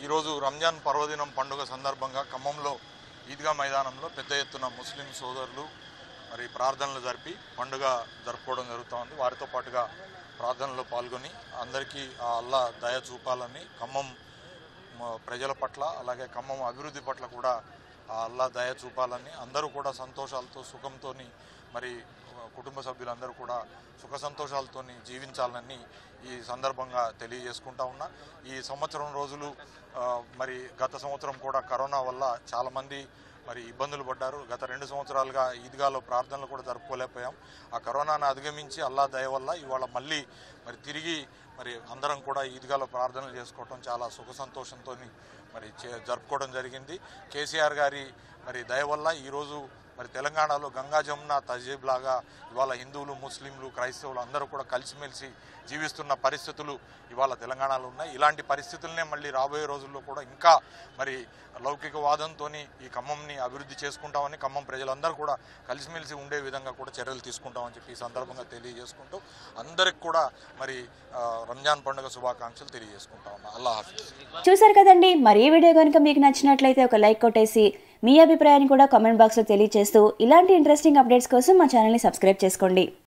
ఈరోజు రంజాన్ పర్వదినం పండుగ సందర్భంగా ఖమ్మంలో ఈద్గా మైదానంలో పెద్ద ఎత్తున ముస్లిం సోదరులు మరి ప్రార్థనలు జరిపి పండుగ జరుపుకోవడం జరుగుతూ ఉంది వారితో పాటుగా ప్రార్థనలో పాల్గొని అందరికీ ఆ అల్లా దయ చూపాలని ఖమ్మం మ- ప్రజల పట్ల అలాగే ఖమ్మం అభివృద్ధి పట్ల కూడా ఆ అల్లా దయ చూపాలని అందరూ కూడా సంతోషాలతో సుఖంతో మరి కుటుంబ సభ్యులందరూ కూడా సుఖ సంతోషాలతో జీవించాలని ఈ సందర్భంగా తెలియజేసుకుంటా ఉన్నా ఈ సంవత్సరం రోజులు ఆ, మరి గత సంవత్సరం కూడా కరోనా వల్ల చాలామంది మరి ఇబ్బందులు పడ్డారు గత రెండు సంవత్సరాలుగా ఈద్గాలో ప్రార్థనలు కూడా జరుపుకోలేకపోయాం ఆ కరోనాను అధిగమించి అల్లా దయ వల్ల ఇవాళ మళ్ళీ మరి తిరిగి మరి అందరం కూడా ఈద్గాలో ప్రార్థనలు చేసుకోవటం చాలా సుఖ సంతోషంతో మరి చే- జరుపుకోవడం జరిగింది కేసీఆర్ గారి మరి దయ వల్ల ఈరోజు మరి తెలంగాణలో గంగా జమున తజీబ్ లాగా ఇవాళ హిందువులు ముస్లింలు క్రైస్తవులు అందరూ కూడా కలిసిమెలిసి జీవిస్తున్న పరిస్థితులు ఇవాళ తెలంగాణలో ఉన్నాయి ఇలాంటి పరిస్థితులనే మళ్ళీ రాబోయే రోజుల్లో కూడా ఇంకా మరి లౌకికవాదంతో ఈ ఖమ్మంని అభివృద్ధి చేసుకుంటామని ఖమ్మం ప్రజలందరూ కూడా కలిసిమెలిసి ఉండే విధంగా కూడా చర్యలు తీసుకుంటామని చెప్పి ఈ సందర్భంగా తెలియజేసుకుంటూ అందరికి కూడా మరి ఆ, రంజాన్ పండుగ శుభాకాంక్షలు తెలియజేసుకుంటా ఉన్నా అల్లా హాఫీజ్ చూసారు కదండి మరి ఈ వీడియో కనుక మీకు నచ్చినట్లయితే ఒక లైక్ కొట్టేసి మీ అభిప్రాయాన్ని కూడా కామెంట్ బాక్స్లో తెలియజేస్తూ ఇలాంటి ఇంట్రెస్టింగ్ అప్డేట్స్ కోసం మా ఛానల్ని సబ్స్క్రైబ్ చేసుకోండి